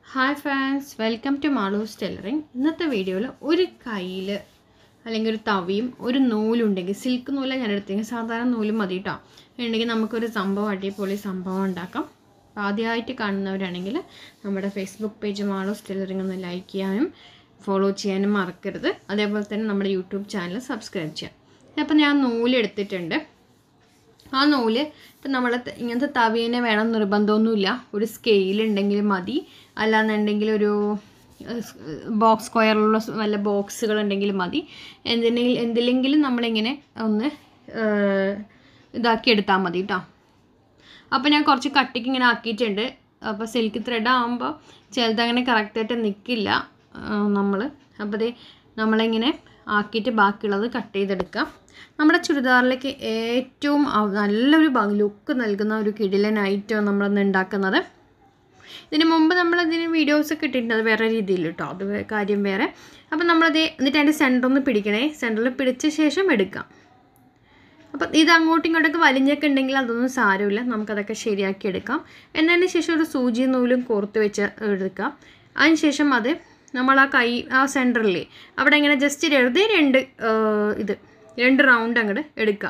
hi fans welcome to Malu's tailoring ഇന്നത്തെ വീഡിയോയിൽ ഒരു കയ്യിൽ അല്ലെങ്കിൽ ഒരു തവിയും ഒരു നൂലുണ്ടെങ്കിൽ സിൽക്ക് നൂലാണ് ഞാൻ എടുത്തെങ്കിൽ സാധാരണ നൂലും മതി കേട്ടോ ഉണ്ടെങ്കിൽ നമുക്കൊരു സംഭവം അടിപൊളി സംഭവം ഉണ്ടാക്കാം അപ്പോൾ ആദ്യമായിട്ട് കാണുന്നവരാണെങ്കിൽ നമ്മുടെ ഫേസ്ബുക്ക് പേജ് മാളൂസ് ടെലറിങ് ഒന്ന് ലൈക്ക് ചെയ്യാനും ഫോളോ ചെയ്യാനും മറക്കരുത് അതേപോലെ തന്നെ നമ്മുടെ യൂട്യൂബ് ചാനൽ സബ്സ്ക്രൈബ് ചെയ്യാം അപ്പോൾ ഞാൻ നൂലെടുത്തിട്ടുണ്ട് ആ നൂല് ഇപ്പം നമ്മൾ ഇങ്ങനത്തെ തവീനെ വേണം നിർബന്ധമൊന്നുമില്ല ഒരു സ്കെയിൽ ഉണ്ടെങ്കിൽ മതി അല്ലാന്നുണ്ടെങ്കിൽ ഒരു ബോക്സ് സ്ക്വയറിലുള്ള വല്ല ബോക്സുകൾ ഉണ്ടെങ്കിൽ മതി എന്തിനെങ്കിലും എന്തിലെങ്കിലും നമ്മളിങ്ങനെ ഒന്ന് ഇതാക്കി എടുത്താൽ മതി കേട്ടോ അപ്പോൾ ഞാൻ കുറച്ച് കട്ടിക്ക് ഇങ്ങനെ ആക്കിയിട്ടുണ്ട് അപ്പോൾ സിൽക്ക് ത്രെഡ് ആകുമ്പോൾ ചിലതങ്ങനെ കറക്റ്റായിട്ട് നിൽക്കില്ല നമ്മൾ അപ്പോൾ ഇത് നമ്മളിങ്ങനെ ആക്കിയിട്ട് ബാക്കിയുള്ളത് കട്ട് ചെയ്തെടുക്കാം നമ്മുടെ ചുരിദാറിലേക്ക് ഏറ്റവും നല്ലൊരു ലുക്ക് നൽകുന്ന ഒരു കിടിലൻ ഐറ്റം നമ്മളൊന്ന് ഉണ്ടാക്കുന്നത് ഇതിന് മുമ്പ് നമ്മൾ ഇതിന് വീഡിയോസൊക്കെ ഇട്ടിട്ടുണ്ട് അത് വേറെ രീതിയിൽ കേട്ടോ അത് കാര്യം വേറെ അപ്പം നമ്മളത് എന്നിട്ട് അതിൻ്റെ സെൻറ്റർ ഒന്ന് പിടിക്കണേ സെൻറ്ററിൽ പിടിച്ച ശേഷം എടുക്കാം അപ്പം ഇത് അങ്ങോട്ടും ഇങ്ങോട്ടൊക്കെ വലിഞ്ഞൊക്കെ ഉണ്ടെങ്കിൽ അതൊന്നും സാരമില്ല നമുക്കതൊക്കെ ശരിയാക്കി എടുക്കാം എന്നതിന് ശേഷം ഒരു സൂചി നൂലും കോർത്ത് വെച്ച് എടുക്കാം അതിന് ശേഷം അത് നമ്മൾ ആ കൈ ആ സെൻറ്ററിൽ അവിടെ ഇങ്ങനെ ജസ്റ്റ് വെറുതെ രണ്ട് ഇത് രണ്ട് റൗണ്ട് അങ്ങോട്ട് എടുക്കാം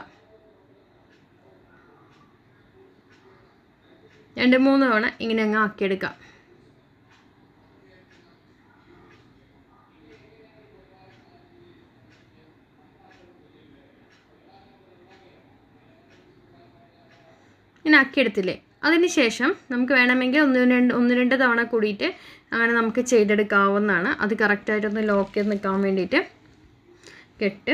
രണ്ട് മൂന്ന് തവണ ഇങ്ങനെ അങ്ങ് ആക്കിയെടുക്കാം ഇങ്ങനെ ആക്കിയെടുത്തില്ലേ അതിന് ശേഷം നമുക്ക് വേണമെങ്കിൽ ഒന്ന് രണ്ട് ഒന്ന് രണ്ട് തവണ കൂടിയിട്ട് അങ്ങനെ നമുക്ക് ചെയ്തെടുക്കാവുന്നതാണ് അത് കറക്റ്റായിട്ടൊന്ന് ലോക്ക് ചെയ്ത് നിൽക്കാൻ വേണ്ടിയിട്ട് കെട്ട്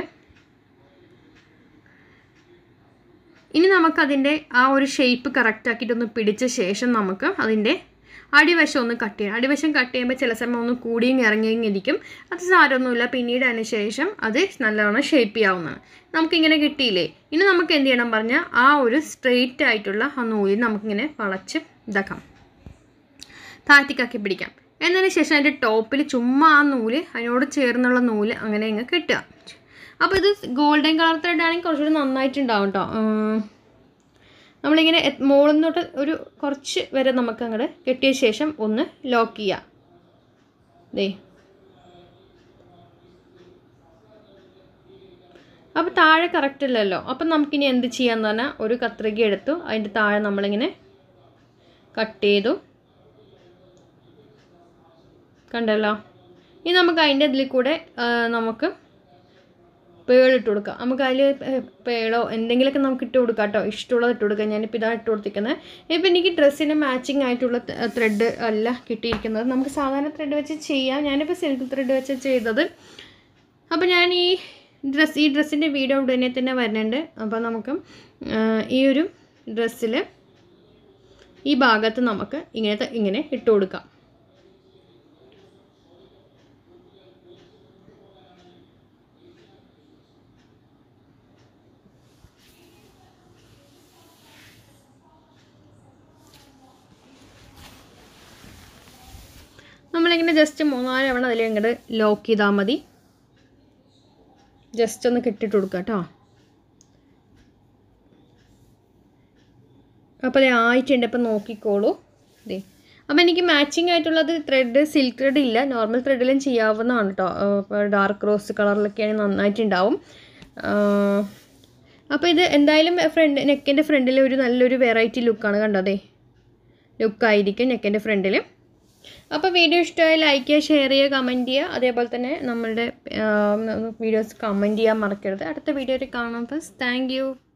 ഇനി നമുക്കതിൻ്റെ ആ ഒരു ഷേപ്പ് കറക്റ്റ് ആക്കിയിട്ടൊന്ന് പിടിച്ച ശേഷം നമുക്ക് അതിൻ്റെ അടിവശം ഒന്ന് കട്ട് ചെയ്യണം അടിവശം കട്ട് ചെയ്യുമ്പോൾ ചില സമയം ഒന്ന് കൂടിയും ഇറങ്ങിയും ഇരിക്കും അത് സാരമൊന്നുമില്ല പിന്നീട് അതിന് ശേഷം അത് നല്ലവണ്ണം ഷേപ്പ് ചെയ്യാവുന്നതാണ് നമുക്കിങ്ങനെ കിട്ടിയില്ലേ ഇനി നമുക്ക് എന്ത് ചെയ്യണം പറഞ്ഞാൽ ആ ഒരു സ്ട്രെയിറ്റ് ആയിട്ടുള്ള ആ നൂലിൽ നമുക്കിങ്ങനെ വളച്ച് ഇതാക്കാം താഴ്ത്തിക്കാക്കി പിടിക്കാം എന്നതിന് ശേഷം അതിൻ്റെ ടോപ്പിൽ ചുമ്മാ ആ നൂല് അതിനോട് ചേർന്നുള്ള നൂല് അങ്ങനെ ഇങ്ങ് കെട്ടുക അപ്പോൾ ഇത് ഗോൾഡൻ കളർ ത്രെഡ് ആണെങ്കിൽ കുറച്ചുകൂടി നന്നായിട്ടുണ്ടാവും കേട്ടോ നമ്മളിങ്ങനെ മുകളിൽ തൊട്ട് ഒരു കുറച്ച് വരെ നമുക്ക് അങ്ങോട്ട് കെട്ടിയ ശേഷം ഒന്ന് ലോക്ക് ചെയ്യാം ദേ അപ്പോൾ താഴെ കറക്റ്റ് അല്ലല്ലോ അപ്പം നമുക്കിനി എന്ത് ചെയ്യാന്ന് പറഞ്ഞാൽ ഒരു കത്രിക എടുത്തു അതിൻ്റെ താഴെ നമ്മളിങ്ങനെ കട്ട് ചെയ്തു കണ്ടല്ലോ ഇനി നമുക്ക് അതിൻ്റെ ഇതിൽ കൂടെ നമുക്ക് പേളിട്ട് കൊടുക്കാം നമുക്ക് അതിൽ പേളോ എന്തെങ്കിലുമൊക്കെ നമുക്ക് ഇട്ട് കൊടുക്കാം കേട്ടോ ഇഷ്ടമുള്ളത് ഇട്ട് കൊടുക്കാം ഞാനിപ്പോൾ ഇതാണ് ഇട്ട് കൊടുത്തിരിക്കുന്നത് ഇപ്പം എനിക്ക് ഡ്രസ്സിന് മാച്ചിങ് ആയിട്ടുള്ള ത്രെഡ് അല്ല കിട്ടിയിരിക്കുന്നത് നമുക്ക് സാധാരണ ത്രെഡ് വെച്ച് ചെയ്യാം ഞാനിപ്പോൾ സിൽക്ക് ത്രെഡ് വെച്ച് ചെയ്തത് അപ്പോൾ ഞാൻ ഈ ഡ്രസ്സ് ഈ ഡ്രസ്സിൻ്റെ വീഡിയോ ഉടനെ തന്നെ വരുന്നുണ്ട് അപ്പോൾ നമുക്ക് ഈ ഒരു ഡ്രസ്സിൽ ഈ ഭാഗത്ത് നമുക്ക് ഇങ്ങനത്തെ ഇങ്ങനെ ഇട്ട് കൊടുക്കാം നമ്മളിങ്ങനെ ജസ്റ്റ് മൂന്നാല് തവണ അതിൽ ഇങ്ങോട്ട് ലോക്ക് ചെയ്താൽ മതി ജസ്റ്റ് ഒന്ന് കെട്ടിട്ട് കൊടുക്കുക കേട്ടോ അപ്പോൾ അത് ആയിട്ടുണ്ട് അപ്പോൾ നോക്കിക്കോളൂ ഇതേ അപ്പോൾ എനിക്ക് മാച്ചിങ് ആയിട്ടുള്ളത് ത്രെഡ് സിൽക്ക് ത്രെഡ് ഇല്ല നോർമൽ ത്രെഡിലും ചെയ്യാവുന്നതാണ് കേട്ടോ ഇപ്പോൾ ഡാർക്ക് റോസ് കളറിലൊക്കെയാണ് നന്നായിട്ടുണ്ടാവും അപ്പോൾ ഇത് എന്തായാലും ഫ്രണ്ട് നെക്കിൻ്റെ ഫ്രണ്ടിൽ ഒരു നല്ലൊരു വെറൈറ്റി ലുക്കാണ് കണ്ടതേ ലുക്കായിരിക്കും നെക്കിൻ്റെ ഫ്രണ്ടിൽ അപ്പോൾ വീഡിയോ ഇഷ്ടമായി ലൈക്ക് ചെയ്യുക ഷെയർ ചെയ്യുക കമൻറ്റ് ചെയ്യുക അതേപോലെ തന്നെ നമ്മളുടെ വീഡിയോസ് കമൻറ്റ് ചെയ്യാൻ മറക്കരുത് അടുത്ത വീഡിയോയിൽ കാണാം ഫസ്റ്റ് താങ്ക്